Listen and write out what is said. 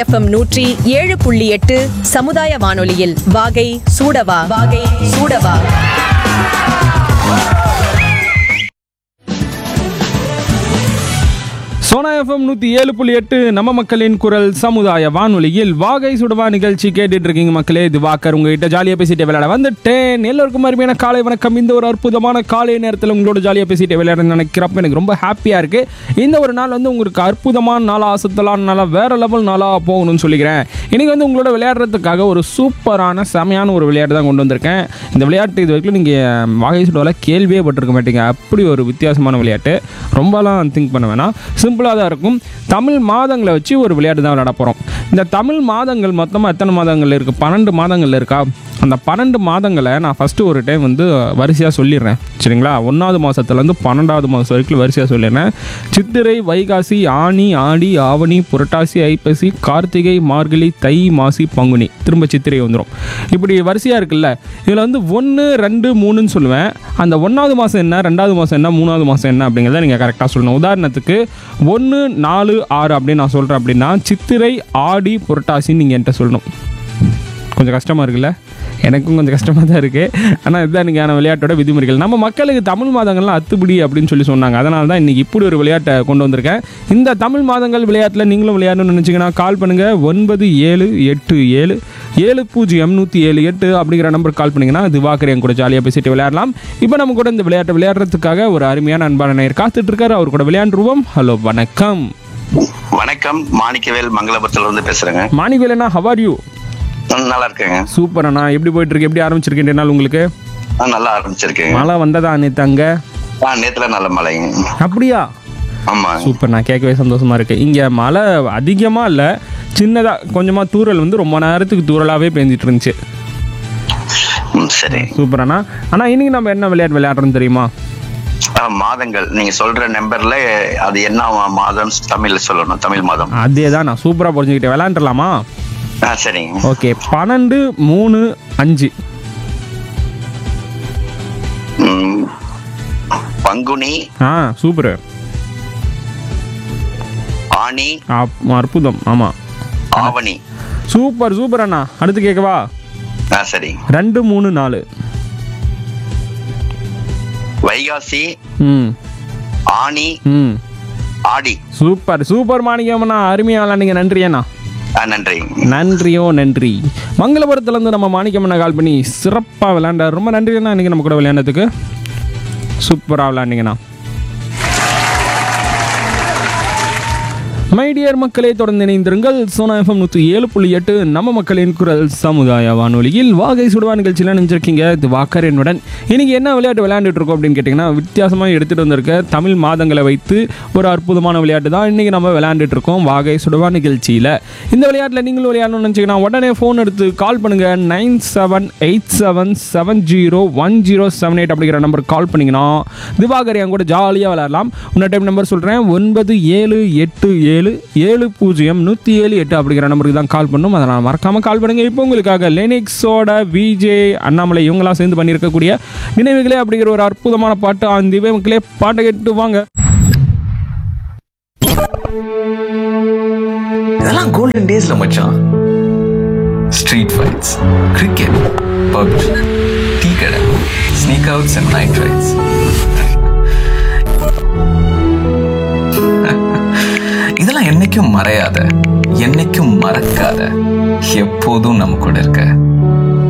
FM நூற்றி ஏழு புள்ளி எட்டு சமுதாய வானொலியில் வாகை சூடவா வாகை சூடவா சோனா எஃப்எம் நூற்றி ஏழு புள்ளி எட்டு நம்ம மக்களின் குரல் சமுதாய வானொலியில் வாகை சுடவா நிகழ்ச்சி கேட்டுட்டு இருக்கீங்க மக்களே இது வாக்கர் உங்ககிட்ட ஜாலியாக பேசிட்டு விளையாட வந்துட்டேன் எல்லோருக்கும் அருமையான காலை வணக்கம் இந்த ஒரு அற்புதமான காலை நேரத்தில் உங்களோட ஜாலியாக பேசிட்டு விளையாட நினைக்கிறப்ப எனக்கு ரொம்ப ஹாப்பியாக இருக்குது இந்த ஒரு நாள் வந்து உங்களுக்கு அற்புதமான நாளாக அசத்தலான நாளாக வேற லெவல் நாளாக போகணும்னு சொல்லிக்கிறேன் இன்னைக்கு வந்து உங்களோட விளையாடுறதுக்காக ஒரு சூப்பரான செமையான ஒரு விளையாட்டு தான் கொண்டு வந்திருக்கேன் இந்த விளையாட்டு இது வரைக்கும் நீங்கள் வாகை சுடவில் கேள்வியே பட்டிருக்க மாட்டீங்க அப்படி ஒரு வித்தியாசமான விளையாட்டு ரொம்பலாம் திங்க் பண்ண வேணாம் சிம்பிளாக தான் இருக்கும் தமிழ் மாதங்களை வச்சு ஒரு விளையாட்டு தான் விளையாட போகிறோம் இந்த தமிழ் மாதங்கள் மொத்தமாக எத்தனை மாதங்கள் இருக்குது பன்னெண்டு மாதங்கள் இருக்கா அந்த பன்னெண்டு மாதங்களை நான் ஃபஸ்ட்டு ஒரு டைம் வந்து வரிசையாக சொல்லிடுறேன் சரிங்களா ஒன்றாவது மாதத்துலேருந்து பன்னெண்டாவது மாதம் வரைக்கும் வரிசையாக சொல்லிடுறேன் சித்திரை வைகாசி ஆனி ஆடி ஆவணி புரட்டாசி ஐப்பசி கார்த்திகை மார்கழி தை மாசி பங்குனி திரும்ப சித்திரை வந்துடும் இப்படி வரிசையாக இருக்குல்ல இதில் வந்து ஒன்று ரெண்டு மூணுன்னு சொல்லுவேன் அந்த ஒன்றாவது மாதம் என்ன ரெண்டாவது மாதம் என்ன மூணாவது மாதம் என்ன அப்படிங்கிறத நீங்கள் கரெக்டாக சொல்லணும் உதாரணத்துக்கு ஒன்று நாலு ஆறு அப்படின்னு நான் சொல்கிறேன் அப்படின்னா சித்திரை ஆடி புரட்டாசின்னு நீங்கள் என்கிட்ட சொல்லணும் கொஞ்சம் கஷ்டமாக இருக்குல்ல எனக்கும் கொஞ்சம் கஷ்டமாக தான் இருக்குது ஆனால் இதுதான் இன்றைக்கான விளையாட்டோட விதிமுறைகள் நம்ம மக்களுக்கு தமிழ் மாதங்கள்லாம் அத்துப்படி அப்படின்னு சொல்லி சொன்னாங்க அதனால தான் இன்றைக்கி இப்படி ஒரு விளையாட்டை கொண்டு வந்திருக்கேன் இந்த தமிழ் மாதங்கள் விளையாட்டில் நீங்களும் விளையாடணும்னு நினச்சிங்கன்னா கால் பண்ணுங்கள் ஒன்பது ஏழு எட்டு ஏழு ஏழு பூஜ்ஜியம் நூற்றி ஏழு எட்டு அப்படிங்கிற நம்பருக்கு கால் பண்ணிங்கன்னா திவாகர் என் கூட ஜாலியாக பேசிட்டு விளையாடலாம் இப்போ நம்ம கூட இந்த விளையாட்டை விளையாடுறதுக்காக ஒரு அருமையான அன்பான நேயர் காத்துட்டு இருக்காரு அவர் கூட விளையாண்டுருவோம் ஹலோ வணக்கம் வணக்கம் மாணிக்கவேல் மங்களபுரத்துல இருந்து பேசுறேங்க மாணிவேலண்ணா ஹவார் யூ ம், நல்லா இருக்கேங்க சூப்பர் அண்ணா எப்படி போயிட்டு இருக்கு எப்படி ஆரம்பிச்சிருக்கேன் இன்றைய நாள் உங்களுக்கு ஆ, நல்லா ஆரம்பிச்சிருக்கேங்க மழை வந்ததா நேத்து அங்க ஆ நேத்துல நல்ல மழைங்க அப்படியா ஆமா சூப்பர் நான் கேட்கவே சந்தோஷமா இருக்கு இங்க மழை அதிகமா இல்ல சின்னதா கொஞ்சமா தூறல் வந்து ரொம்ப நேரத்துக்கு தூறலாவே பெஞ்சிட்டு இருந்துச்சு ம், சரி சூப்பர் அண்ணா அண்ணா இன்னைக்கு நம்ம என்ன விளையாட்டு விளையாடுறோம் தெரியுமா ஆ, மாதங்கள் நீங்க சொல்ற நம்பர்ல அது என்ன மாதம் தமிழ்ல சொல்லணும் தமிழ் மாதம் அதே தான் நான் சூப்பரா புரிஞ்சுக்கிட்டேன் விளையாண்டுலாமா ஆ சரிங்க ஓகே பன்னெண்டு மூணு அஞ்சு ம், பங்குனி ஆ சூப்பர் ஆனி அற்புதம் ஆமா ஆவணி சூப்பர் சூப்பர் அண்ணா அடுத்து கேட்கவா ஆ சரி ரெண்டு மூணு நாலு வைகாசி ம் ஆனி ம் ஆடி சூப்பர் சூப்பர் மாணிக்கம்ண்ணா அருமையாக விளாண்டிங்க நன்றி அண்ணா ஆ நன்றி நன்றியோ நன்றி மங்களபுரத்துலேருந்து நம்ம மாணிக்கம்மனை கால் பண்ணி சிறப்பாக விளையாண்டார் ரொம்ப நன்றி அண்ணா இன்றைக்கி நம்ம கூட விளையாண்டதுக்கு சூப்பராக விளையாண்டிங்கண்ணா மை டியர் மக்களே தொடர்ந்து இணைந்திருங்கள் சோனா எஃப்எம் நூற்றி ஏழு புள்ளி எட்டு நம்ம மக்களின் குரல் சமுதாய வானொலியில் வாகை சுடுவா நிகழ்ச்சியில் நினைச்சிருக்கீங்க இது வாக்கர் என்னுடன் இன்னைக்கு என்ன விளையாட்டு விளையாண்டுட்டு இருக்கோம் அப்படின்னு கேட்டிங்கன்னா வித்தியாசமாக எடுத்துகிட்டு வந்திருக்க தமிழ் மாதங்களை வைத்து ஒரு அற்புதமான விளையாட்டு தான் இன்றைக்கி நம்ம விளையாண்டுட்டு இருக்கோம் வாகை சுடுவா நிகழ்ச்சியில் இந்த விளையாட்டில் நீங்களும் விளையாடணும்னு நினச்சிங்கன்னா உடனே ஃபோன் எடுத்து கால் பண்ணுங்கள் nine seven eight seven seven zero one zero seven eight அப்படிங்கிற நம்பருக்கு கால் பண்ணிங்கன்னா திவாகர் என் கூட ஜாலியாக விளையாடலாம் இன்னொரு டைம் நம்பர் சொல்கிறேன் ஒன்பது ஏழு எட்டு ஏழு ஏழு பூஜ்ஜியம் நூற்றி ஏழு எட்டு அப்படிங்கிற நம்பருக்கு தான் கால் பண்ணும் அதனால் மறக்காமல் கால் பண்ணுங்கள் இப்போ உங்களுக்காக லெனிக்ஸோட விஜே அண்ணாமலை இவங்களாம் சேர்ந்து பண்ணியிருக்கக்கூடிய நினைவுகளே அப்படிங்கிற ஒரு அற்புதமான பாட்டு அந்த இவை மக்களே பாட்டை கேட்டு வாங்க இதெல்லாம் கோல்டன் டேஸ்ல மச்சான் street fights cricket PUBG tea கடை sneak outs and night rides இதெல்லாம் என்னைக்கும் மறையாத என்னைக்கும் மறக்காத எப்போதும் நம்ம கூட இருக்க